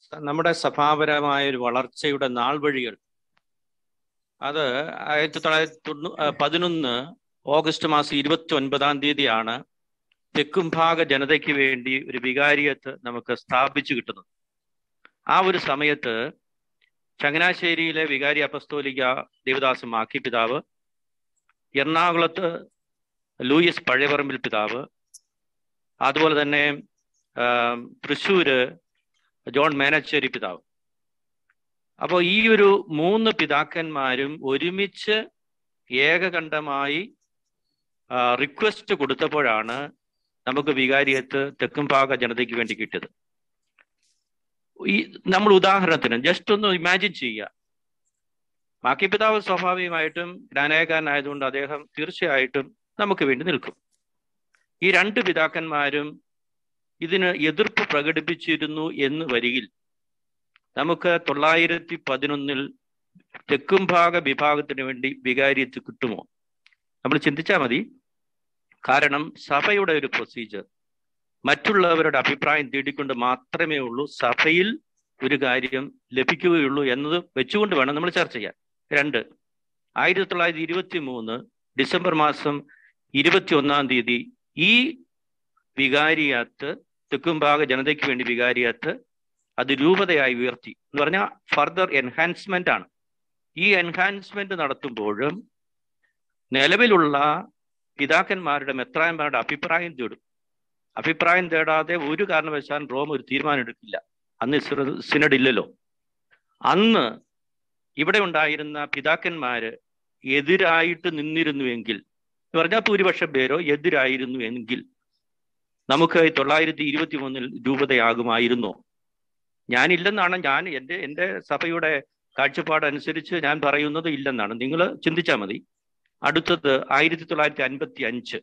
നമ്മുടെ സഭാപരമായ ഒരു വളർച്ചയുടെ നാൾ വഴികൾ അത് ആയിരത്തി തൊള്ളായിരത്തി തൊണ്ണൂ പതിനൊന്ന് ഓഗസ്റ്റ് മാസം ഇരുപത്തി ഒൻപതാം തീയതിയാണ് തെക്കുംഭാഗ ജനതയ്ക്ക് വേണ്ടി ഒരു വികാരിയത്ത് നമുക്ക് സ്ഥാപിച്ചു കിട്ടുന്നത് ആ ഒരു സമയത്ത് ചങ്ങനാശ്ശേരിയിലെ വികാരി അപസ്തോലിക ദേവദാസ് മാക്കി പിതാവ് എറണാകുളത്ത് ലൂയിസ് പഴയപറമ്പിൽ പിതാവ് അതുപോലെ തന്നെ തൃശ്ശൂര് ജോൺ മേനച്ചേരി പിതാവ് അപ്പോൾ ഈ ഒരു മൂന്ന് പിതാക്കന്മാരും ഒരുമിച്ച് ഏകകണ്ഠമായി റിക്വസ്റ്റ് കൊടുത്തപ്പോഴാണ് നമുക്ക് വികാരിയത്ത് തെക്കുംഭാഗ ജനതയ്ക്ക് വേണ്ടി കിട്ടിയത് ഈ നമ്മൾ ഉദാഹരണത്തിന് ജസ്റ്റ് ഒന്ന് ഇമാജിൻ ചെയ്യുക ബാക്കി പിതാവ് സ്വാഭാവികമായിട്ടും ജ്ഞാനായക്കാരനായതുകൊണ്ട് അദ്ദേഹം തീർച്ചയായിട്ടും നമുക്ക് വേണ്ടി നിൽക്കും ഈ രണ്ട് പിതാക്കന്മാരും ഇതിന് എതിർപ്പ് പ്രകടിപ്പിച്ചിരുന്നു എന്ന് വരികിൽ നമുക്ക് തൊള്ളായിരത്തി പതിനൊന്നിൽ തെക്കുംഭാഗ വിഭാഗത്തിന് വേണ്ടി വികാരിയത്ത് കിട്ടുമോ നമ്മൾ ചിന്തിച്ചാൽ മതി കാരണം സഭയുടെ ഒരു പ്രൊസീജിയർ മറ്റുള്ളവരുടെ അഭിപ്രായം തേടിക്കൊണ്ട് മാത്രമേ ഉള്ളൂ സഭയിൽ ഒരു കാര്യം ലഭിക്കുകയുള്ളൂ എന്നത് വെച്ചുകൊണ്ട് വേണം നമ്മൾ ചർച്ച ചെയ്യാൻ രണ്ട് ആയിരത്തി തൊള്ളായിരത്തി ഇരുപത്തി മൂന്ന് ഡിസംബർ മാസം ഇരുപത്തി ഒന്നാം തീയതി ഈ വികാരിയാത്ത് തെക്കുംഭാഗ ജനതയ്ക്ക് വേണ്ടി വികാരിയാത്ത് അത് രൂപതയായി ഉയർത്തി എന്ന് പറഞ്ഞാൽ ഫർദർ എൻഹാൻസ്മെന്റ് ആണ് ഈ എൻഹാൻസ്മെന്റ് നടത്തുമ്പോഴും നിലവിലുള്ള പിതാക്കന്മാരുടെ മെത്രാന്മാരുടെ അഭിപ്രായം തേടും അഭിപ്രായം തേടാതെ ഒരു കാരണവശാലും റോം ഒരു തീരുമാനം എടുക്കില്ല അന്ന് സിനഡ് ഇല്ലല്ലോ അന്ന് ഇവിടെ ഉണ്ടായിരുന്ന പിതാക്കന്മാര് എതിരായിട്ട് നിന്നിരുന്നുവെങ്കിൽ എന്ന് പറഞ്ഞാൽ ഭൂരിപക്ഷം പേരോ എതിരായിരുന്നു എങ്കിൽ നമുക്ക് തൊള്ളായിരത്തി ഇരുപത്തി മൂന്നിൽ രൂപതയാകുമായിരുന്നോ ഞാനില്ലെന്നാണ് ഞാൻ എൻ്റെ എൻ്റെ സഭയുടെ കാഴ്ചപ്പാടനുസരിച്ച് ഞാൻ പറയുന്നത് ഇല്ലെന്നാണ് നിങ്ങൾ ചിന്തിച്ചാൽ മതി അടുത്തത് ആയിരത്തി തൊള്ളായിരത്തി അൻപത്തി അഞ്ച്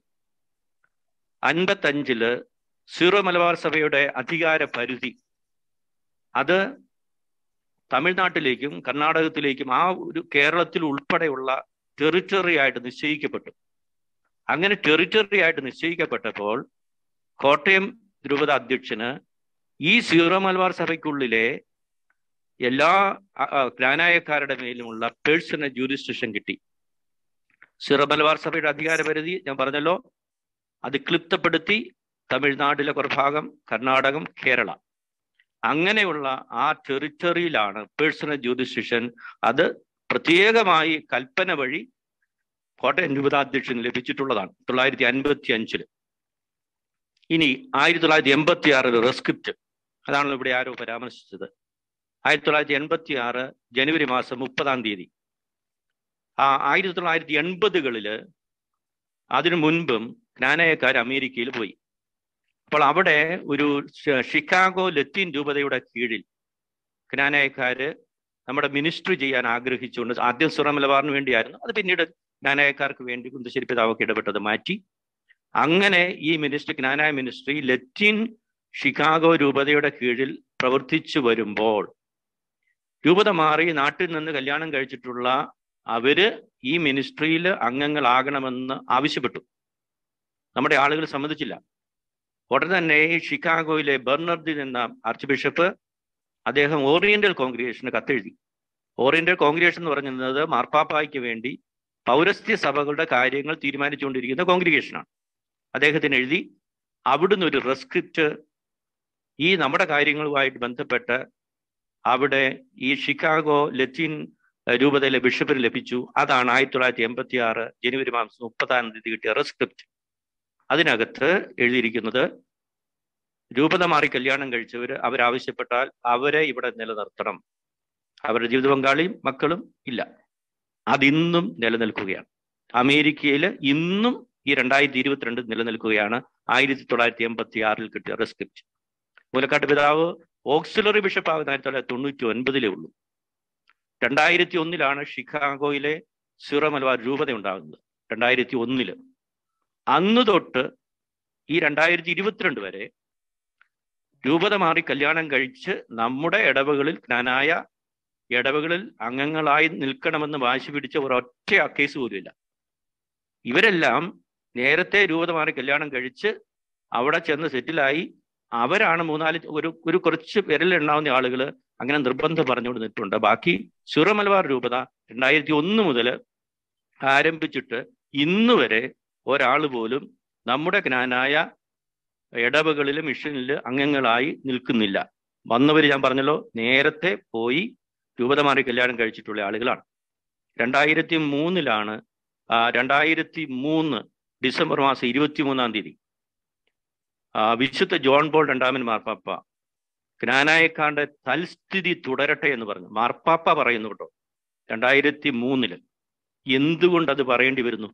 അൻപത്തഞ്ചില് സീറോ മലബാർ സഭയുടെ അധികാര പരിധി അത് തമിഴ്നാട്ടിലേക്കും കർണാടകത്തിലേക്കും ആ ഒരു കേരളത്തിൽ ഉൾപ്പെടെയുള്ള ടെറിറ്ററി ആയിട്ട് നിശ്ചയിക്കപ്പെട്ടു അങ്ങനെ ടെറിറ്ററി ആയിട്ട് നിശ്ചയിക്കപ്പെട്ടപ്പോൾ കോട്ടയം ധ്രുവത അധ്യക്ഷന് ഈ സീറോ മലബാർ സഭയ്ക്കുള്ളിലെ എല്ലാ ജ്ഞാനായക്കാരുടെ മേലുമുള്ള പേഴ്സണൽ ജൂരിസ്ഡിക്ഷൻ കിട്ടി സീറോ മലബാർ സഭയുടെ അധികാരപരിധി ഞാൻ പറഞ്ഞല്ലോ അത് ക്ലിപ്തപ്പെടുത്തി തമിഴ്നാട്ടിലെ കുറഭാഗം കർണാടകം കേരള അങ്ങനെയുള്ള ആ ടെറിറ്ററിയിലാണ് പേഴ്സണൽ ജൂറിസ്ഡിക്ഷൻ അത് പ്രത്യേകമായി കൽപ്പന വഴി കോട്ടയം രൂപതാധ്യക്ഷന് ലഭിച്ചിട്ടുള്ളതാണ് തൊള്ളായിരത്തി അൻപത്തി അഞ്ചില് ഇനി ആയിരത്തി തൊള്ളായിരത്തി എൺപത്തി ആറിൽ റെസ്ക്രിപ്റ്റ് അതാണല്ലോ ഇവിടെ ആരോ പരാമർശിച്ചത് ആയിരത്തി തൊള്ളായിരത്തി എൺപത്തി ആറ് ജനുവരി മാസം മുപ്പതാം തീയതി ആ ആയിരത്തി തൊള്ളായിരത്തി എൺപതുകളില് അതിനു മുൻപും ജ്ഞാനയക്കാർ അമേരിക്കയിൽ പോയി അപ്പോൾ അവിടെ ഒരു ഷിക്കാഗോ ലത്തീൻ രൂപതയുടെ കീഴിൽ ജ്ഞാനയക്കാര് നമ്മുടെ മിനിസ്ട്രി ചെയ്യാൻ ആഗ്രഹിച്ചുകൊണ്ട് ആദ്യം സുറമലബാറിന് വേണ്ടിയായിരുന്നു അത് പിന്നീട് ജ്ഞാനായക്കാർക്ക് വേണ്ടി കുന്തശ്ശേരി പിതാവൊക്കെ ഇടപെട്ടത് മാറ്റി അങ്ങനെ ഈ മിനിസ്ട്രി ജ്ഞാനായ മിനിസ്ട്രി ലത്തീൻ ഷിക്കാഗോ രൂപതയുടെ കീഴിൽ പ്രവർത്തിച്ചു വരുമ്പോൾ രൂപത മാറി നാട്ടിൽ നിന്ന് കല്യാണം കഴിച്ചിട്ടുള്ള അവര് ഈ മിനിസ്ട്രിയിൽ അംഗങ്ങളാകണമെന്ന് ആവശ്യപ്പെട്ടു നമ്മുടെ ആളുകൾ സമ്മതിച്ചില്ല ഉടനെ തന്നെ ഷിക്കാഗോയിലെ ബെർണർദിൻ എന്ന ആർച്ച് ബിഷപ്പ് അദ്ദേഹം ഓറിയന്റൽ കോൺഗ്രിഗേഷന് കത്തെഴുതി ഓറിയന്റൽ കോൺഗ്രിഗേഷൻ എന്ന് പറയുന്നത് മാർപ്പാപ്പായ്ക്ക് വേണ്ടി പൗരസ്ത്യ സഭകളുടെ കാര്യങ്ങൾ തീരുമാനിച്ചുകൊണ്ടിരിക്കുന്ന കോൺഗ്രിഗേഷനാണ് അദ്ദേഹത്തിന് എഴുതി അവിടുന്ന് ഒരു റെസ്ക്രിപ്റ്റ് ഈ നമ്മുടെ കാര്യങ്ങളുമായിട്ട് ബന്ധപ്പെട്ട് അവിടെ ഈ ഷിക്കാഗോ ലത്തീൻ രൂപതയിലെ ബിഷപ്പിന് ലഭിച്ചു അതാണ് ആയിരത്തി തൊള്ളായിരത്തി എൺപത്തി ആറ് ജനുവരി മാസം മുപ്പതാം തീയതി കിട്ടിയ റെസ്ക്രിപ്റ്റ് അതിനകത്ത് എഴുതിയിരിക്കുന്നത് രൂപത മാറി കല്യാണം കഴിച്ചവർ അവരാവശ്യപ്പെട്ടാൽ അവരെ ഇവിടെ നിലനിർത്തണം അവരുടെ ജീവിത പങ്കാളിയും മക്കളും ഇല്ല അതിന്നും നിലനിൽക്കുകയാണ് അമേരിക്കയിൽ ഇന്നും ഈ രണ്ടായിരത്തി ഇരുപത്തിരണ്ട് നിലനിൽക്കുകയാണ് ആയിരത്തി തൊള്ളായിരത്തി എൺപത്തി ആറിൽ കിട്ടിയ റെസ്ക്രിപ്റ്റ് മൂലക്കാട്ട് പിതാവ് ഓക്സിലറി ബിഷപ്പ് ആകുന്ന ആയിരത്തി തൊള്ളായിരത്തി തൊണ്ണൂറ്റി ഒൻപതിലേ ഉള്ളൂ രണ്ടായിരത്തി ഒന്നിലാണ് ഷിക്കാഗോയിലെ സീറോ മലബാർ രൂപത ഉണ്ടാകുന്നത് രണ്ടായിരത്തി ഒന്നില് അന്ന് തൊട്ട് ഈ രണ്ടായിരത്തി ഇരുപത്തിരണ്ട് വരെ രൂപത മാറി കല്യാണം കഴിച്ച് നമ്മുടെ ഇടവകളിൽ ജ്ഞാനായ ഇടവകളിൽ അംഗങ്ങളായി നിൽക്കണമെന്ന് വാശി പിടിച്ച ഒരൊറ്റ കേസ് പോലുമില്ല ഇവരെല്ലാം നേരത്തെ രൂപത മാറി കല്യാണം കഴിച്ച് അവിടെ ചെന്ന് സെറ്റിലായി അവരാണ് മൂന്നാല് ഒരു ഒരു കുറച്ച് വിരലുണ്ടാവുന്ന ആളുകൾ അങ്ങനെ നിർബന്ധം പറഞ്ഞുകൊണ്ട് നിൽപ്പുണ്ട് ബാക്കി സിറ മലബാർ രൂപത രണ്ടായിരത്തി ഒന്ന് മുതൽ ആരംഭിച്ചിട്ട് ഇന്ന് വരെ ഒരാൾ പോലും നമ്മുടെ ജ്ഞാനായ ഇടവകളിൽ മിഷനിൽ അംഗങ്ങളായി നിൽക്കുന്നില്ല വന്നവർ ഞാൻ പറഞ്ഞല്ലോ നേരത്തെ പോയി രൂപത മാറി കല്യാണം കഴിച്ചിട്ടുള്ള ആളുകളാണ് രണ്ടായിരത്തി മൂന്നിലാണ് രണ്ടായിരത്തി മൂന്ന് ഡിസംബർ മാസം ഇരുപത്തി മൂന്നാം തീയതി വിശുദ്ധ ജോൺ ബോൾ രണ്ടാമൻ മാർപ്പാപ്പ ജ്ഞാനായക്കാണ്ട് തൽസ്ഥിതി തുടരട്ടെ എന്ന് പറഞ്ഞു മാർപ്പാപ്പ പറയുന്നു കേട്ടോ രണ്ടായിരത്തി മൂന്നില് എന്തുകൊണ്ട് അത് പറയേണ്ടി വരുന്നു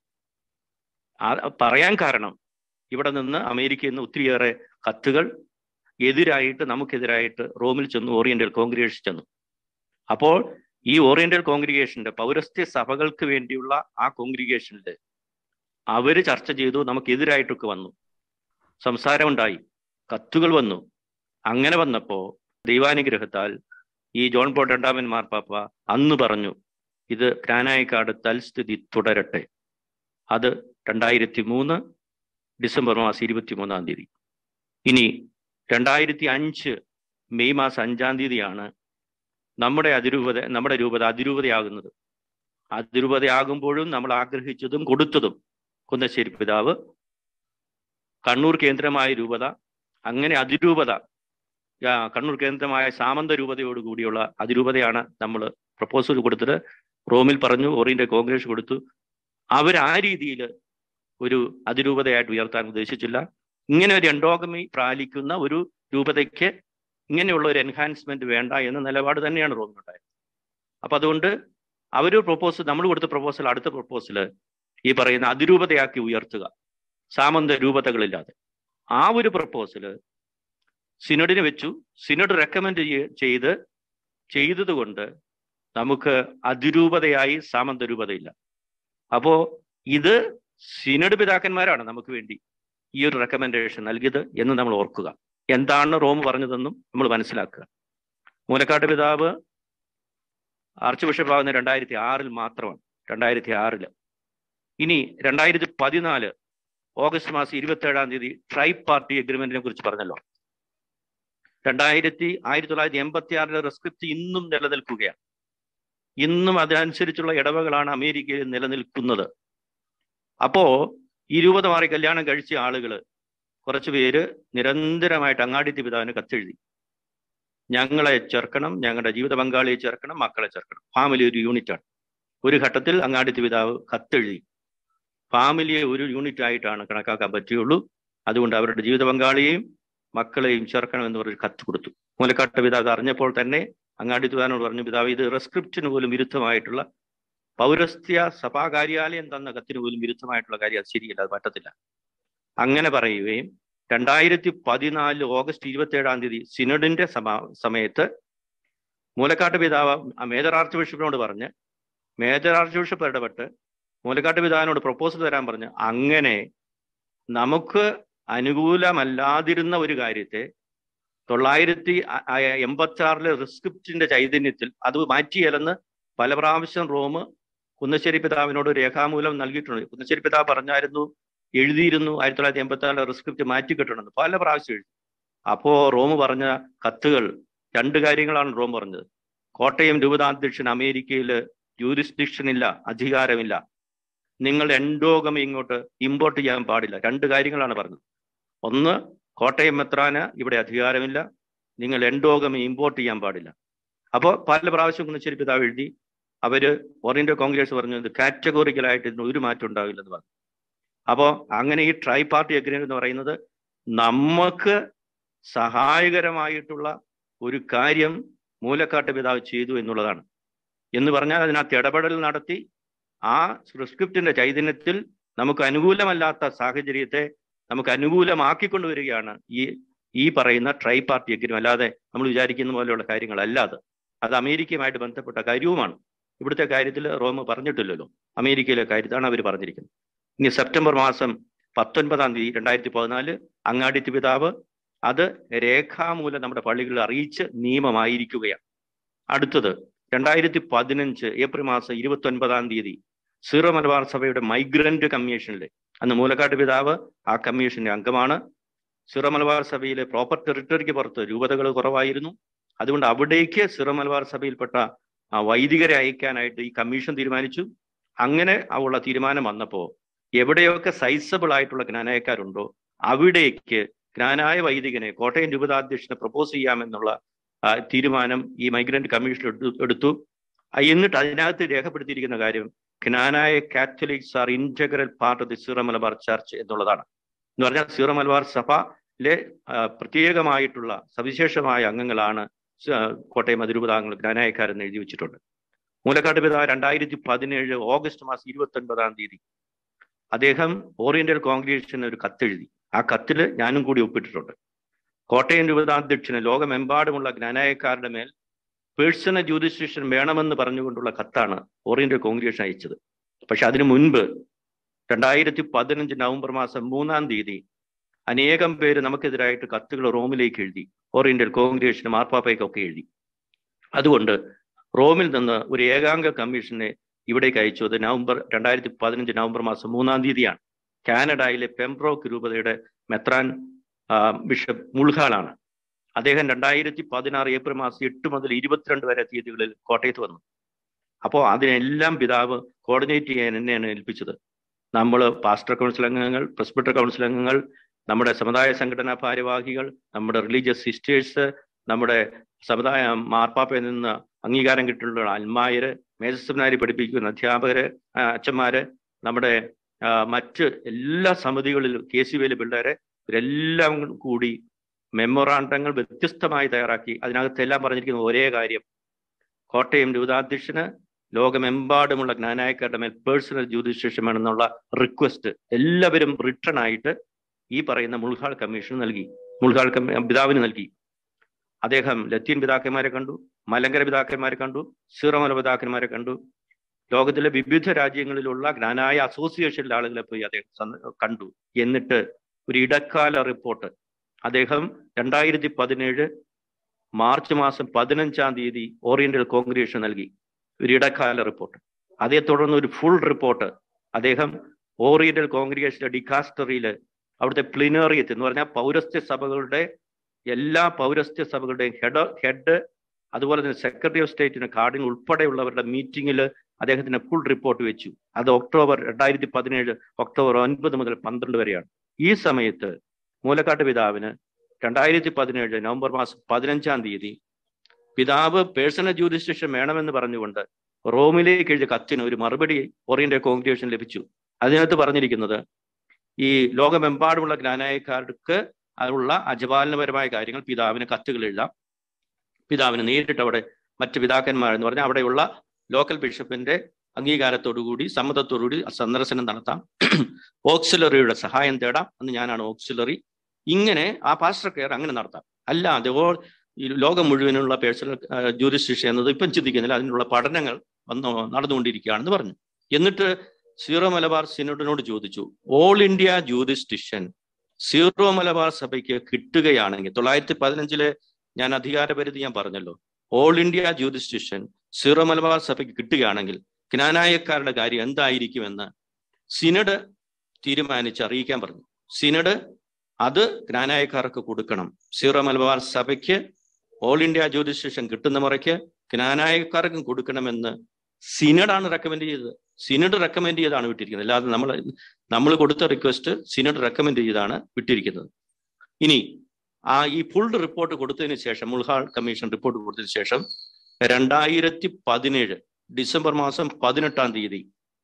പറയാൻ കാരണം ഇവിടെ നിന്ന് അമേരിക്കയിൽ നിന്ന് ഒത്തിരിയേറെ കത്തുകൾ എതിരായിട്ട് നമുക്കെതിരായിട്ട് റോമിൽ ചെന്നു ഓറിയന്റൽ കോൺഗ്രിഗേഷൻ ചെന്നു അപ്പോൾ ഈ ഓറിയന്റൽ കോൺഗ്രിഗേഷന്റെ പൗരസ്ത്യ സഭകൾക്ക് വേണ്ടിയുള്ള ആ കോൺഗ്രിഗേഷനിൽ അവര് ചർച്ച ചെയ്തു നമുക്കെതിരായിട്ടൊക്കെ വന്നു സംസാരമുണ്ടായി കത്തുകൾ വന്നു അങ്ങനെ വന്നപ്പോ ദൈവാനുഗ്രഹത്താൽ ഈ ജോൺ പോൾ രണ്ടാമൻ മാർപ്പാപ്പ അന്ന് പറഞ്ഞു ഇത് ഗ്രാനായക്കാട് തൽസ്ഥിതി തുടരട്ടെ അത് രണ്ടായിരത്തി മൂന്ന് ഡിസംബർ മാസം ഇരുപത്തി മൂന്നാം തീയതി ഇനി രണ്ടായിരത്തി അഞ്ച് മെയ് മാസം അഞ്ചാം തീയതിയാണ് നമ്മുടെ അതിരൂപത നമ്മുടെ രൂപത അതിരൂപതയാകുന്നത് അതിരൂപതയാകുമ്പോഴും നമ്മൾ ആഗ്രഹിച്ചതും കൊടുത്തതും കുന്നശ്ശേരി പിതാവ് കണ്ണൂർ കേന്ദ്രമായ രൂപത അങ്ങനെ അതിരൂപത കണ്ണൂർ കേന്ദ്രമായ സാമന്ത രൂപതയോട് കൂടിയുള്ള അതിരൂപതയാണ് നമ്മൾ പ്രപ്പോസൽ കൊടുത്തത് റോമിൽ പറഞ്ഞു ഓറിയന്റ് കോൺഗ്രസ് കൊടുത്തു അവർ ആ രീതിയിൽ ഒരു അതിരൂപതയായിട്ട് ഉയർത്താൻ ഉദ്ദേശിച്ചില്ല ഇങ്ങനെ ഒരു എൻഡോഗമി പാലിക്കുന്ന ഒരു രൂപതയ്ക്ക് ഇങ്ങനെയുള്ള ഒരു എൻഹാൻസ്മെന്റ് വേണ്ട എന്ന നിലപാട് തന്നെയാണ് റോമിനുണ്ടായത് അപ്പൊ അതുകൊണ്ട് അവർ പ്രപ്പോസൽ നമ്മൾ കൊടുത്ത പ്രപ്പോസൽ അടുത്ത പ്രപ്പോസൽ ഈ പറയുന്ന അതിരൂപതയാക്കി ഉയർത്തുക സാമന്ത രൂപതകളില്ലാതെ ആ ഒരു പ്രപ്പോസല് സിനഡിന് വെച്ചു സിനഡ് റെക്കമെൻഡ് ചെയ്ത് ചെയ്തത് കൊണ്ട് നമുക്ക് അതിരൂപതയായി സാമന്ത രൂപതയില്ല അപ്പോ ഇത് സിനഡ് പിതാക്കന്മാരാണ് നമുക്ക് വേണ്ടി ഈ ഒരു റെക്കമെൻഡേഷൻ നൽകിയത് എന്ന് നമ്മൾ ഓർക്കുക എന്താണ് റോം പറഞ്ഞതെന്നും നമ്മൾ മനസ്സിലാക്കുക മൂലക്കാട്ട് പിതാവ് ആർച്ച് ബിഷപ്പ് ആകുന്ന രണ്ടായിരത്തി ആറിൽ മാത്രമാണ് രണ്ടായിരത്തി ആറില് ഇനി രണ്ടായിരത്തി പതിനാല് ഓഗസ്റ്റ് മാസം ഇരുപത്തി ഏഴാം തീയതി ട്രൈ പാർട്ടി അഗ്രിമെന്റിനെ കുറിച്ച് പറഞ്ഞല്ലോ രണ്ടായിരത്തി ആയിരത്തി തൊള്ളായിരത്തി എൺപത്തി ആറിലെ റെസ്ക്രിപ്റ്റ് ഇന്നും നിലനിൽക്കുകയാണ് ഇന്നും അതിനനുസരിച്ചുള്ള ഇടവകളാണ് അമേരിക്കയിൽ നിലനിൽക്കുന്നത് അപ്പോ ഇരുപത് മാറി കല്യാണം കഴിച്ച ആളുകൾ കുറച്ചു പേര് നിരന്തരമായിട്ട് അങ്ങാടിത്തി പിതാവിന് കത്തെഴുതി ഞങ്ങളെ ചേർക്കണം ഞങ്ങളുടെ ജീവിത പങ്കാളിയെ ചേർക്കണം മക്കളെ ചേർക്കണം ഫാമിലി ഒരു യൂണിറ്റാണ് ഒരു ഘട്ടത്തിൽ അങ്ങാടിത്തി പിതാവ് കത്തെഴുതി ഫാമിലിയെ ഒരു യൂണിറ്റ് ആയിട്ടാണ് കണക്കാക്കാൻ പറ്റുകയുള്ളൂ അതുകൊണ്ട് അവരുടെ ജീവിത പങ്കാളിയെയും മക്കളെയും ചേർക്കണം എന്ന് പറഞ്ഞൊരു കത്ത് കൊടുത്തു മൂലക്കാട്ട് പിതാവ് അറിഞ്ഞപ്പോൾ തന്നെ അങ്ങാടി പിതാവിനോട് പറഞ്ഞു പിതാവ് ഇത് റെസ്ക്രിപ്റ്റിന് പോലും വിരുദ്ധമായിട്ടുള്ള പൗരസ്ത്യ സഭാ കാര്യാലയം തന്ന കത്തിന് പോലും വിരുദ്ധമായിട്ടുള്ള കാര്യം അത് ശരിയല്ല അത് പറ്റത്തില്ല അങ്ങനെ പറയുകയും രണ്ടായിരത്തി പതിനാല് ഓഗസ്റ്റ് ഇരുപത്തി ഏഴാം തീയതി സിനഡിന്റെ സമാ സമയത്ത് മൂലക്കാട്ട് പിതാവ് മേജർ ആർച്ച് ബിഷപ്പിനോട് പറഞ്ഞ് മേജർ ആർച്ച് ബിഷപ്പ് ഇടപെട്ട് മൂലക്കാട്ട് പിതാവിനോട് പ്രപ്പോസൽ തരാൻ പറഞ്ഞ് അങ്ങനെ നമുക്ക് അനുകൂലമല്ലാതിരുന്ന ഒരു കാര്യത്തെ തൊള്ളായിരത്തി എൺപത്തി ആറിലെ റിസ്ക്രിപ്റ്റിന്റെ ചൈതന്യത്തിൽ അത് മാറ്റിയല്ലെന്ന് പല പ്രാവശ്യം റോം കുന്നശ്ശേരി പിതാവിനോട് രേഖാമൂലം നൽകിയിട്ടുണ്ട് കുന്നശ്ശേരി പിതാവ് പറഞ്ഞായിരുന്നു എഴുതിയിരുന്നു ആയിരത്തി തൊള്ളായിരത്തി എൺപത്തി ആറിലെ റിസ്ക്രിപ്റ്റ് മാറ്റി കിട്ടണമെന്ന് പല പ്രാവശ്യം എഴുതി അപ്പോ റോം പറഞ്ഞ കത്തുകൾ രണ്ട് കാര്യങ്ങളാണ് റോം പറഞ്ഞത് കോട്ടയം രൂപതാധ്യക്ഷൻ അമേരിക്കയിൽ ജൂരിസ്ഡിക്ഷൻ ഇല്ല അധികാരമില്ല നിങ്ങൾ എൻഡോഗം ഇങ്ങോട്ട് ഇമ്പോർട്ട് ചെയ്യാൻ പാടില്ല രണ്ട് കാര്യങ്ങളാണ് പറഞ്ഞത് ഒന്ന് കോട്ടയം മെത്രാന് ഇവിടെ അധികാരമില്ല നിങ്ങൾ എൻഡോഗം ഇമ്പോർട്ട് ചെയ്യാൻ പാടില്ല അപ്പോൾ പല പ്രാവശ്യം കുന്നശ്ശേരി പിതാവ് എഴുതി അവര് ഓറിയന്റൽ കോൺഗ്രസ് പറഞ്ഞു ഇത് കാറ്റഗോറിക്കലായിട്ട് ഇതിന് ഒരു മാറ്റം ഉണ്ടാവില്ലെന്ന് പറഞ്ഞു അപ്പോൾ അങ്ങനെ ഈ ട്രൈ പാർട്ടി അഗ്രിമെന്റ് എന്ന് പറയുന്നത് നമുക്ക് സഹായകരമായിട്ടുള്ള ഒരു കാര്യം മൂലക്കാട്ട് പിതാവ് ചെയ്തു എന്നുള്ളതാണ് എന്ന് പറഞ്ഞാൽ അതിനകത്ത് ഇടപെടൽ നടത്തി ആ സ്ക്രിപ്റ്റിന്റെ ചൈതന്യത്തിൽ നമുക്ക് അനുകൂലമല്ലാത്ത സാഹചര്യത്തെ നമുക്ക് അനുകൂലമാക്കിക്കൊണ്ടുവരികയാണ് ഈ ഈ പറയുന്ന ട്രൈ പാർട്ടി അഗ്രിമെന്റ് അല്ലാതെ നമ്മൾ വിചാരിക്കുന്ന പോലെയുള്ള കാര്യങ്ങളല്ലാതെ അത് അമേരിക്കയുമായിട്ട് ബന്ധപ്പെട്ട കാര്യവുമാണ് ഇവിടുത്തെ കാര്യത്തിൽ റോം പറഞ്ഞിട്ടില്ലല്ലോ അമേരിക്കയിലെ കാര്യത്താണ് അവർ പറഞ്ഞിരിക്കുന്നത് ഇനി സെപ്റ്റംബർ മാസം പത്തൊൻപതാം തീയതി രണ്ടായിരത്തി പതിനാല് അങ്ങാടി പിതാവ് അത് രേഖാമൂലം നമ്മുടെ പള്ളികളിൽ അറിയിച്ച് നിയമമായിരിക്കുകയാണ് അടുത്തത് രണ്ടായിരത്തി പതിനഞ്ച് ഏപ്രിൽ മാസം ഇരുപത്തി ഒൻപതാം തീയതി സീറോ മലബാർ സഭയുടെ മൈഗ്രന്റ് കമ്മീഷനിൽ അന്ന് മൂലക്കാട്ട് പിതാവ് ആ കമ്മീഷന്റെ അംഗമാണ് സിറോ മലബാർ സഭയിലെ പ്രോപ്പർ ടെറിട്ടറിക്ക് പുറത്ത് രൂപതകൾ കുറവായിരുന്നു അതുകൊണ്ട് അവിടേക്ക് സിറോ മലബാർ സഭയിൽപ്പെട്ട ആ വൈദികരെ അയക്കാനായിട്ട് ഈ കമ്മീഷൻ തീരുമാനിച്ചു അങ്ങനെ ഉള്ള തീരുമാനം വന്നപ്പോൾ എവിടെയൊക്കെ സൈസബിൾ ആയിട്ടുള്ള ജ്ഞാനായക്കാരുണ്ടോ അവിടേക്ക് ജ്ഞാനായ വൈദികനെ കോട്ടയം രൂപതാധ്യക്ഷനെ പ്രപ്പോസ് ചെയ്യാമെന്നുള്ള ആ, തീരുമാനം ഈ മൈഗ്രന്റ് കമ്മീഷൻ എടുത്തു എടുത്തു ആ, എന്നിട്ട് അതിനകത്ത് രേഖപ്പെടുത്തിയിരിക്കുന്ന കാര്യം Knanaya Catholics are integral part of the Syro Malabar church എന്നുള്ളതാണ് എന്ന് പറഞ്ഞാൽ സീറോ മലബാർ സഭയിലെ ആ, പ്രത്യേകമായിട്ടുള്ള സവിശേഷമായ അംഗങ്ങളാണ് സ- കോട്ടയം അതിരൂപതാംഗങ്ങൾ ജ്ഞാനായക്കാരെന്ന് എഴുതി വെച്ചിട്ടുണ്ട് മൂലക്കാട്ട് പിതാവ് രണ്ടായിരത്തി പതിനേഴ് ഓഗസ്റ്റ് മാസം ഇരുപത്തി ഒൻപതാം തീയതി അദ്ദേഹം ഓറിയന്റൽ കോൺഗ്രേഷന് ഒരു കത്തെഴുതി ആ കത്തിൽ ഞാനും കൂടി ഒപ്പിട്ടിട്ടുണ്ട് കോട്ടയം രൂപതാധ്യക്ഷന് ലോകമെമ്പാടുമുള്ള ജ്ഞാനായക്കാരുടെ മേൽ പേഴ്സണൽ ജൂഡിസ്ട്രിക്ഷൻ വേണമെന്ന് പറഞ്ഞുകൊണ്ടുള്ള കത്താണ് ഓറിയന്റൽ കോൺഗ്രേഷൻ അയച്ചത് പക്ഷെ അതിനു മുൻപ് രണ്ടായിരത്തി പതിനഞ്ച് നവംബർ മാസം മൂന്നാം തീയതി അനേകം പേര് നമുക്കെതിരായിട്ട് കത്തുകൾ റോമിലേക്ക് എഴുതി ഓറിയന്റൽ കോൺഗ്രേഷന് മാർപ്പാപ്പയ്ക്കൊക്കെ എഴുതി അതുകൊണ്ട് റോമിൽ നിന്ന് ഒരു ഏകാംഗ കമ്മീഷനെ ഇവിടേക്ക് അയച്ചു അത് നവംബർ രണ്ടായിരത്തി പതിനഞ്ച് നവംബർ മാസം മൂന്നാം തീയതിയാണ് കാനഡയിലെ പെംബ്രോക്ക് രൂപതയുടെ മെത്രാൻ ആ, ബിഷപ്പ് മുൾഹാളാണ് അദ്ദേഹം രണ്ടായിരത്തി പതിനാറ് ഏപ്രിൽ മാസം എട്ട് മുതൽ ഇരുപത്തിരണ്ട് വരെ തീയതികളിൽ കോട്ടയത്ത് വന്നു അപ്പോൾ അതിനെല്ലാം പിതാവ് കോർഡിനേറ്റ് ചെയ്യാൻ എന്നെയാണ് ഏൽപ്പിച്ചത് നമ്മൾ പാസ്റ്റർ കൗൺസിൽ അംഗങ്ങൾ പ്രസ്ബിറ്റർ കൗൺസിൽ അംഗങ്ങൾ നമ്മുടെ സമുദായ സംഘടനാ ഭാരവാഹികൾ നമ്മുടെ റിലീജിയസ് സിസ്റ്റേഴ്സ് നമ്മുടെ സമുദായ മാർപ്പാപ്പയിൽ നിന്ന് അംഗീകാരം കിട്ടിയിട്ടുള്ള അൽമായര് മേധസ്സനാരി പഠിപ്പിക്കുന്ന അധ്യാപകര് ആ, അച്ഛന്മാര് നമ്മുടെ ആ, മറ്റ് എല്ലാ സമിതികളിലും കെ സി വിയിലെ പിള്ളേരെ ഇവരെല്ലാം കൂടി മെമ്മോറാണ്ടങ്ങൾ വ്യത്യസ്തമായി തയ്യാറാക്കി അതിനകത്തെല്ലാം പറഞ്ഞിരിക്കുന്ന ഒരേ കാര്യം കോട്ടയം രൂപതാധ്യക്ഷന് ലോകമെമ്പാടുമുള്ള ജ്ഞാനായക്കാരുടെ മേൽ പേഴ്സണൽ ജൂഡിസ്ട്രിക്ഷൻ വേണമെന്നുള്ള റിക്വസ്റ്റ് എല്ലാവരും റിട്ടേൺ ആയിട്ട് ഈ പറയുന്ന മുൾഹാൾ കമ്മീഷൻ നൽകി മുൾഹാൾ കമ്മി പിതാവിന് നൽകി അദ്ദേഹം ലത്തീൻ പിതാക്കന്മാരെ കണ്ടു മലങ്കര പിതാക്കന്മാരെ കണ്ടു സീറമല പിതാക്കന്മാരെ കണ്ടു ലോകത്തിലെ വിവിധ രാജ്യങ്ങളിലുള്ള ജ്ഞാനായ അസോസിയേഷനിലെ ആളുകളെ പോയി അദ്ദേഹം സന്ദ- കണ്ടു എന്നിട്ട് ഒരു ഇടക്കാല റിപ്പോർട്ട് അദ്ദേഹം രണ്ടായിരത്തി പതിനേഴ് മാർച്ച് മാസം പതിനഞ്ചാം തീയതി ഓറിയന്റൽ കോൺഗ്രേഷൻ നൽകി ഒരു ഇടക്കാല റിപ്പോർട്ട് അതേ തുടർന്ന് ഒരു ഫുൾ റിപ്പോർട്ട് അദ്ദേഹം ഓറിയന്റൽ കോൺഗ്രിഗേഷന്റെ ഡിക്കാസ്റ്ററിയില് അവിടുത്തെ പ്ലിനറിയത്ത് എന്ന് പറഞ്ഞാൽ പൗരസ്ത്യ സഭകളുടെ എല്ലാ പൗരസ്ത്യ സഭകളുടെയും ഹെഡ് ഹെഡ് അതുപോലെ തന്നെ സെക്രട്ടറി ഓഫ് സ്റ്റേറ്റിന് കാർഡിൻ ഉൾപ്പെടെയുള്ളവരുടെ മീറ്റിംഗിൽ അദ്ദേഹത്തിന് ഫുൾ റിപ്പോർട്ട് വെച്ചു അത് ഒക്ടോബർ രണ്ടായിരത്തി പതിനേഴ് ഒക്ടോബർ ഒൻപത് മുതൽ പന്ത്രണ്ട് വരെയാണ് ഈ സമയത്ത് മൂലക്കാട്ട് പിതാവിന് രണ്ടായിരത്തി പതിനേഴ് നവംബർ മാസം പതിനഞ്ചാം തീയതി പിതാവ് പേഴ്സണൽ ജൂഡിസ്ട്രിക്ഷൻ വേണമെന്ന് പറഞ്ഞുകൊണ്ട് റോമിലേക്ക് എഴുതിയ കത്തിന് ഒരു മറുപടി ഓറിയന്റൽ കോൺഗ്രേഷൻ ലഭിച്ചു അതിനകത്ത് പറഞ്ഞിരിക്കുന്നത് ഈ ലോകമെമ്പാടുമുള്ള ജ്ഞാനായക്കാർക്ക് അതിനുള്ള അജപാലനപരമായ കാര്യങ്ങൾ പിതാവിന് കത്തുകൾ എഴുതാം പിതാവിന് നേരിട്ട് അവിടെ മറ്റ് പിതാക്കന്മാർ എന്ന് പറഞ്ഞാൽ അവിടെയുള്ള ലോക്കൽ ബിഷപ്പിന്റെ അംഗീകാരത്തോടുകൂടി സമ്മതത്തോടുകൂടി സന്ദർശനം നടത്താം ഓക്സിലറിയുടെ സഹായം തേടാം അന്ന് ഞാനാണ് ഓക്സിലറി ഇങ്ങനെ ആ പാസ്റ്റർ കെയർ അങ്ങനെ നടത്താം അല്ലാതെ ഓ ഈ ലോകം മുഴുവനുള്ള പേഴ്സണൽ ജൂറിസ്റ്റിക്ഷൻ എന്നത് ഇപ്പം ചിന്തിക്കുന്നില്ല അതിനുള്ള പഠനങ്ങൾ വന്നു നടന്നുകൊണ്ടിരിക്കുകയാണെന്ന് പറഞ്ഞു എന്നിട്ട് സീറോ മലബാർ സിനോഡിനോട് ചോദിച്ചു all India jurisdiction Syro Malabar സഭയ്ക്ക് കിട്ടുകയാണെങ്കിൽ തൊള്ളായിരത്തി പതിനഞ്ചിലെ ഞാൻ അധികാരപരിധി ഞാൻ പറഞ്ഞല്ലോ all India jurisdiction Syro Malabar സഭയ്ക്ക് കിട്ടുകയാണെങ്കിൽ ജ്ഞാനായക്കാരുടെ കാര്യം എന്തായിരിക്കുമെന്ന് സിനഡ് തീരുമാനിച്ച് അറിയിക്കാൻ പറഞ്ഞു സിനഡ് അത് ജ്ഞാനായക്കാർക്ക് കൊടുക്കണം സീറോ മലബാർ സഭയ്ക്ക് ഓൾ ഇന്ത്യ ജൂറിസ്ഡിക്ഷൻ കിട്ടുന്ന മുറയ്ക്ക് ജ്ഞാനായക്കാർക്കും കൊടുക്കണമെന്ന് സിനഡാണ് റെക്കമെൻഡ് ചെയ്തത് സിനഡ് റെക്കമെൻഡ് ചെയ്താണ് വിട്ടിരിക്കുന്നത് അല്ലാതെ നമ്മൾ നമ്മൾ കൊടുത്ത റിക്വസ്റ്റ് സിനഡ് റെക്കമെൻഡ് ചെയ്താണ് വിട്ടിരിക്കുന്നത് ഇനി ആ ഈ ഫുൾ റിപ്പോർട്ട് കൊടുത്തതിന് ശേഷം മുൾഹാൾ കമ്മീഷൻ റിപ്പോർട്ട് കൊടുത്തതിന് ശേഷം രണ്ടായിരത്തി പതിനേഴ് ഡിസംബർ മാസം പതിനെട്ടാം തീയതി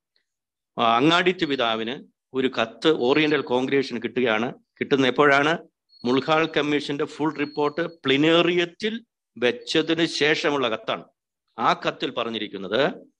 ആ, അങ്ങാടിത്ത് പിതാവിന് ഒരു കത്ത് ഓറിയന്റൽ കോൺഗ്രേഷൻ കിട്ടുകയാണ് കിട്ടുന്ന എപ്പോഴാണ് മുൾഹാൾ കമ്മീഷന്റെ ഫുൾ റിപ്പോർട്ട് പ്ലിനേറിയത്തിൽ വെച്ചതിന് ശേഷമുള്ള കത്താണ് ആ കത്തിൽ പറഞ്ഞിരിക്കുന്നത്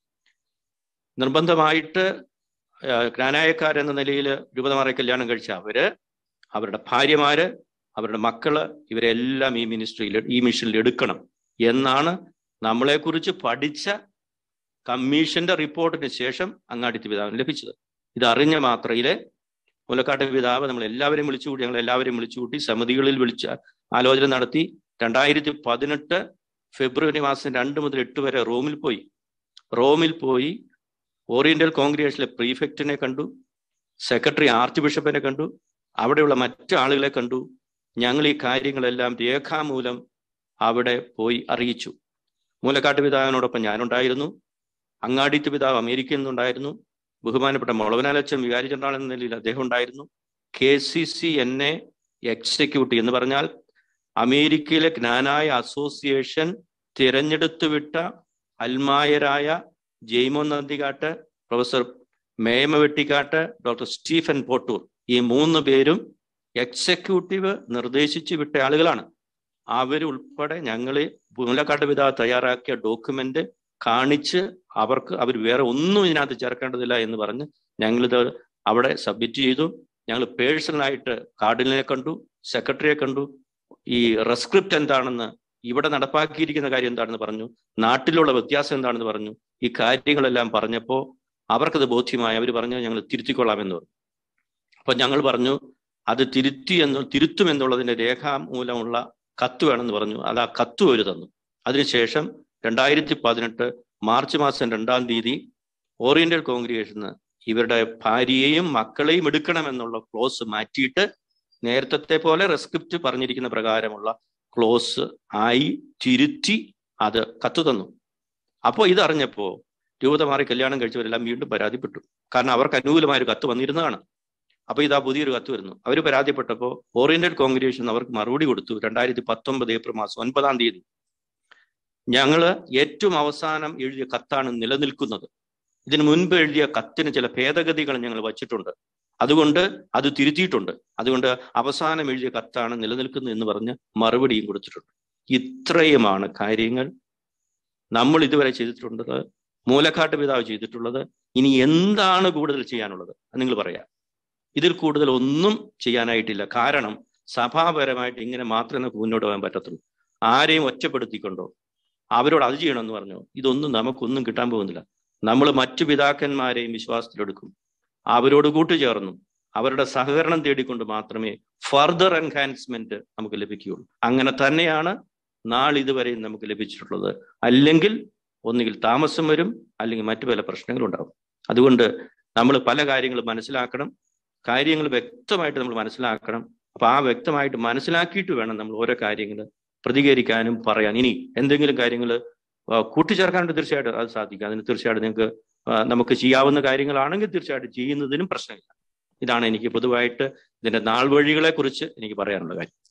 നിർബന്ധമായിട്ട് ജ്ഞാനായക്കാരെന്ന നിലയിൽ രൂപതമാരെ കല്യാണം കഴിച്ച അവര് അവരുടെ ഭാര്യമാര് അവരുടെ മക്കള് ഇവരെല്ലാം ഈ മിനിസ്ട്രിയിൽ ഈ മിഷനിൽ എടുക്കണം എന്നാണ് നമ്മളെക്കുറിച്ച് പഠിച്ച കമ്മീഷന്റെ റിപ്പോർട്ടിന് ശേഷം അങ്ങാടിത്ത് പിതാവിന് ലഭിച്ചത് ഇത് അറിഞ്ഞ മാത്രയിലെ മുലക്കാട്ട് പിതാവ് നമ്മൾ എല്ലാവരെയും വിളിച്ചുകൂട്ടി ഞങ്ങൾ എല്ലാവരെയും വിളിച്ചുകൂട്ടി സമിതികളിൽ വിളിച്ച ആലോചന നടത്തി രണ്ടായിരത്തി പതിനെട്ട് ഫെബ്രുവരി മാസം രണ്ട് മുതൽ എട്ട് വരെ റോമിൽ പോയി റോമിൽ പോയി ഓറിയന്റൽ കോൺഗ്രേഷനിലെ പ്രീഫെക്റ്റിനെ കണ്ടു സെക്രട്ടറി ആർച്ച് ബിഷപ്പിനെ കണ്ടു അവിടെയുള്ള മറ്റു ആളുകളെ കണ്ടു ഞങ്ങൾ ഈ കാര്യങ്ങളെല്ലാം രേഖാമൂലം അവിടെ പോയി അറിയിച്ചു മൂലക്കാട്ട് പിതാവിനോടൊപ്പം ഞാനുണ്ടായിരുന്നു അങ്ങാടിത്ത് പിതാവ് അമേരിക്കയിൽ നിന്നുണ്ടായിരുന്നു ബഹുമാനപ്പെട്ട മുളവനാലച്ചൻ വികാരി ജനറൽ എന്ന നിലയിൽ അദ്ദേഹം ഉണ്ടായിരുന്നു K C C N A executive എന്ന് പറഞ്ഞാൽ അമേരിക്കയിലെ ജ്ഞാനായ അസോസിയേഷൻ തിരഞ്ഞെടുത്തു വിട്ട അൽമായരായ Jaimon Nandikattu professor Mema Vettikattu doctor Stephen Pottoor ഈ മൂന്ന് പേരും എക്സിക്യൂട്ടീവ് നിർദ്ദേശിച്ചു വിട്ട ആളുകളാണ് അവരുൾപ്പെടെ ഞങ്ങൾ മൂലക്കാട്ട് പിതാവ് തയ്യാറാക്കിയ ഡോക്യുമെന്റ് കാണിച്ച് അവർക്ക് അവർ വേറെ ഒന്നും ഇതിനകത്ത് ചേർക്കേണ്ടതില്ല എന്ന് പറഞ്ഞ് ഞങ്ങളിത് അവിടെ സബ്മിറ്റ് ചെയ്തു ഞങ്ങൾ പേഴ്സണലായിട്ട് കാർഡിനെ കണ്ടു സെക്രട്ടറിയെ കണ്ടു ഈ റെസ്ക്രിപ്റ്റ് എന്താണെന്ന് ഇവിടെ നടപ്പാക്കിയിരിക്കുന്ന കാര്യം എന്താണെന്ന് പറഞ്ഞു നാട്ടിലുള്ള വ്യത്യാസം എന്താണെന്ന് പറഞ്ഞു ഈ കാര്യങ്ങളെല്ലാം പറഞ്ഞപ്പോൾ അവർക്കത് ബോധ്യമായി അവർ പറഞ്ഞു ഞങ്ങൾ തിരുത്തിക്കൊള്ളാമെന്ന് പറഞ്ഞു അപ്പൊ ഞങ്ങൾ പറഞ്ഞു അത് തിരുത്തി എന്ന് തിരുത്തും എന്നുള്ളതിന്റെ രേഖാമൂലമുള്ള കത്ത് വേണമെന്ന് പറഞ്ഞു അത് ആ കത്ത് ഒരു തന്നു അതിനുശേഷം രണ്ടായിരത്തി പതിനെട്ട് മാർച്ച് മാസം രണ്ടാം തീയതി ഓറിയന്റൽ കോൺഗ്രിഗേഷന് ഇവരുടെ ഭാര്യയെയും മക്കളെയും എടുക്കണമെന്നുള്ള ക്ലോസ് മാറ്റിയിട്ട് നേരത്തെ പോലെ റെസ്ക്രിപ്റ്റ് പറഞ്ഞിരിക്കുന്ന പ്രകാരമുള്ള ക്ലോസ് ആയി തിരുത്തി അത് കത്ത് തന്നു അപ്പോൾ ഇതറിഞ്ഞപ്പോൾ രൂപത മാറി കല്യാണം കഴിച്ചവരെല്ലാം വീണ്ടും പരാതിപ്പെട്ടു കാരണം അവർക്ക് അനുകൂലമായ ഒരു കത്ത് വന്നിരുന്നതാണ് അപ്പൊ ഇതാ പുതിയൊരു കത്ത് വരുന്നു അവർ പരാതിപ്പെട്ടപ്പോൾ ഓറിയന്റൽ കോൺഗ്രിഗേഷൻ അവർക്ക് മറുപടി കൊടുത്തു രണ്ടായിരത്തി പത്തൊമ്പത് ഏപ്രിൽ മാസം ഒൻപതാം തീയതി ഞങ്ങള് ഏറ്റവും അവസാനം എഴുതിയ കത്താണ് നിലനിൽക്കുന്നത് ഇതിനു മുൻപ് എഴുതിയ കത്തിന് ചില ഭേദഗതികൾ ഞങ്ങൾ വച്ചിട്ടുണ്ട് അതുകൊണ്ട് അത് തിരുത്തിയിട്ടുണ്ട് അതുകൊണ്ട് അവസാനം എഴുതിയ കത്താണ് നിലനിൽക്കുന്നത് എന്ന് പറഞ്ഞ് മറുപടിയും കൊടുത്തിട്ടുണ്ട് ഇത്രയുമാണ് കാര്യങ്ങൾ നമ്മൾ ഇതുവരെ ചെയ്തിട്ടുള്ളത് മൂലക്കാട്ട് പിതാവ് ചെയ്തിട്ടുള്ളത് ഇനി എന്താണ് കൂടുതൽ ചെയ്യാനുള്ളത് നിങ്ങൾ പറയാം ഇതിൽ കൂടുതൽ ഒന്നും ചെയ്യാനായിട്ടില്ല കാരണം സഭാപരമായിട്ട് ഇങ്ങനെ മാത്രമേ നമുക്ക് മുന്നോട്ട് പോകാൻ പറ്റത്തുള്ളൂ ആരെയും ഒറ്റപ്പെടുത്തിക്കൊണ്ടോ അവരോട് അത് ചെയ്യണമെന്ന് പറഞ്ഞു ഇതൊന്നും നമുക്കൊന്നും കിട്ടാൻ പോകുന്നില്ല നമ്മൾ മറ്റു പിതാക്കന്മാരെയും വിശ്വാസത്തിലെടുക്കും അവരോട് കൂട്ടുചേർന്നു അവരുടെ സഹകരണം തേടിക്കൊണ്ട് മാത്രമേ ഫർദർ എൻഹാൻസ്മെന്റ് നമുക്ക് ലഭിക്കുകയുള്ളൂ അങ്ങനെ തന്നെയാണ് നാളിതുവരെയും നമുക്ക് ലഭിച്ചിട്ടുള്ളത് അല്ലെങ്കിൽ ഒന്നുകിൽ താമസം വരും അല്ലെങ്കിൽ മറ്റു പല പ്രശ്നങ്ങളും ഉണ്ടാവും അതുകൊണ്ട് നമ്മൾ പല കാര്യങ്ങളും മനസ്സിലാക്കണം കാര്യങ്ങൾ വ്യക്തമായിട്ട് നമ്മൾ മനസ്സിലാക്കണം അപ്പൊ ആ വ്യക്തമായിട്ട് മനസ്സിലാക്കിയിട്ട് വേണം നമ്മൾ ഓരോ കാര്യങ്ങൾ പ്രതികരിക്കാനും പറയാൻ ഇനി എന്തെങ്കിലും കാര്യങ്ങൾ കൂട്ടിച്ചേർക്കാനായിട്ട് തീർച്ചയായിട്ടും അത് സാധിക്കും അതിന് തീർച്ചയായിട്ടും നിങ്ങൾക്ക് നമുക്ക് ചെയ്യാവുന്ന കാര്യങ്ങളാണെങ്കിൽ തീർച്ചയായിട്ടും ചെയ്യുന്നതിനും പ്രശ്നമില്ല ഇതാണ് എനിക്ക് പൊതുവായിട്ട് ഇതിന്റെ നാൾ വഴികളെ കുറിച്ച് എനിക്ക് പറയാനുള്ള കാര്യം